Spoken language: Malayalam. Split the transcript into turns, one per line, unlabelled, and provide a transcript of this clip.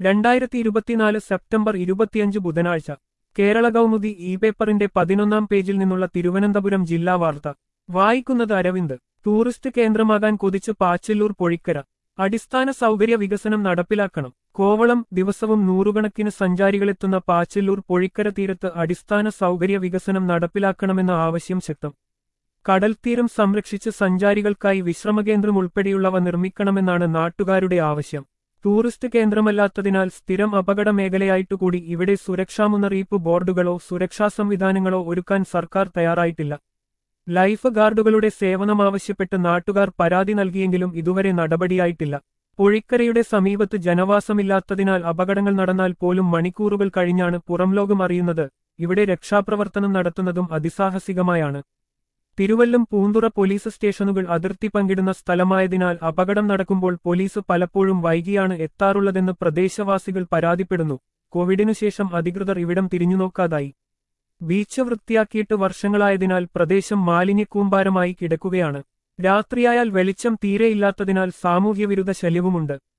രണ്ടായിരത്തി ഇരുപത്തിനാല് സെപ്റ്റംബർ ഇരുപത്തിയഞ്ച് ബുധനാഴ്ച കേരള കൗമുദി ഇ പേപ്പറിന്റെ പതിനൊന്നാം പേജിൽ നിന്നുള്ള തിരുവനന്തപുരം ജില്ലാ വാർത്ത വായിക്കുന്നത് അരവിന്ദ് ടൂറിസ്റ്റ് കേന്ദ്രമാകാൻ കൊതിച്ച് പാച്ചല്ലൂർ പൊഴിക്കര അടിസ്ഥാന സൗകര്യ വികസനം നടപ്പിലാക്കണം കോവളം ദിവസവും നൂറുകണക്കിന് സഞ്ചാരികളെത്തുന്ന പാച്ചല്ലൂർ പൊഴിക്കര തീരത്ത് അടിസ്ഥാന സൗകര്യ വികസനം നടപ്പിലാക്കണമെന്ന ആവശ്യം ശക്തം കടൽത്തീരം സംരക്ഷിച്ച് സഞ്ചാരികൾക്കായി വിശ്രമകേന്ദ്രം ഉൾപ്പെടെയുള്ളവ നിർമ്മിക്കണമെന്നാണ് നാട്ടുകാരുടെ ആവശ്യം ടൂറിസ്റ്റ് കേന്ദ്രമല്ലാത്തതിനാൽ സ്ഥിരം അപകട മേഖലയായിട്ടുകൂടി ഇവിടെ സുരക്ഷാ മുന്നറിയിപ്പ് ബോർഡുകളോ സുരക്ഷാ സംവിധാനങ്ങളോ ഒരുക്കാൻ സർക്കാർ തയ്യാറായിട്ടില്ല ലൈഫ് ഗാർഡുകളുടെ സേവനമാവശ്യപ്പെട്ട് നാട്ടുകാർ പരാതി നൽകിയെങ്കിലും ഇതുവരെ നടപടിയായിട്ടില്ല പൊഴിക്കരയുടെ സമീപത്ത് ജനവാസമില്ലാത്തതിനാൽ അപകടങ്ങൾ നടന്നാൽ പോലും മണിക്കൂറുകൾ കഴിഞ്ഞാണ് പുറംലോകം അറിയുന്നത് ഇവിടെ രക്ഷാപ്രവർത്തനം നടത്തുന്നതും അതിസാഹസികമായാണ് തിരുവല്ലം പൂന്തുറ പോലീസ് സ്റ്റേഷനുകൾ അതിർത്തി പങ്കിടുന്ന സ്ഥലമായതിനാൽ അപകടം നടക്കുമ്പോൾ പോലീസ് പലപ്പോഴും വൈകിയാണ് എത്താറുള്ളതെന്ന് പ്രദേശവാസികൾ പരാതിപ്പെടുന്നു കോവിഡിനു ശേഷം അധികൃതർ ഇവിടം തിരിഞ്ഞുനോക്കാതായി ബീച്ച് വൃത്തിയാക്കിയിട്ട് വർഷങ്ങളായതിനാൽ പ്രദേശം മാലിന്യക്കൂമ്പാരമായി കിടക്കുകയാണ് രാത്രിയായാൽ വെളിച്ചം തീരെയില്ലാത്തതിനാൽ സാമൂഹ്യവിരുദ്ധ ശല്യവുമുണ്ട്